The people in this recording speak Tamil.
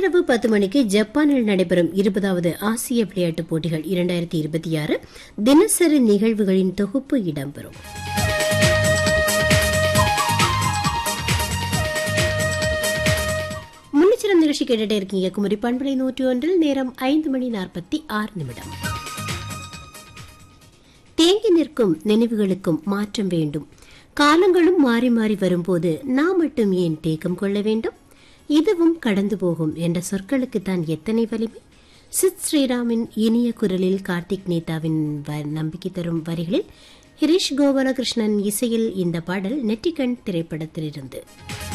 இன்றிரவு பத்து மணிக்கு ஜப்பானில் நடைபெறும் இருபதாவது ஆசிய விளையாட்டுப் போட்டிகள் இரண்டாயிரத்தி இருபத்தி ஆறு தினசரி நிகழ்வுகளின் தொகுப்பு இடம்பெறும் முன்னிச்சிரம் நிகழ்ச்சி கேட்டுட்டே இருக்கீங்க குமரி பண்பலை நூற்றி ஒன்றில் நேரம் ஐந்து மணி நாற்பத்தி ஆறு நிமிடம் தேங்கி நிற்கும் நினைவுகளுக்கும் மாற்றம் வேண்டும் காலங்களும் மாறி மாறி வரும்போது நாம் மட்டும் ஏன் தேக்கம் கொள்ள வேண்டும் இதுவும் கடந்து போகும் என்ற சொற்களுக்கு தான் எத்தனை வலிமை சித் ஸ்ரீராமின் இனிய குரலில் கார்த்திக் நேதாவின் வ- நம்பிக்கை தரும் வரிகளில் ஹிரிஷ் கோபாலகிருஷ்ணன் இசையில் இந்த பாடல் நெற்றிக்கண் திரைப்படத்திலிருந்து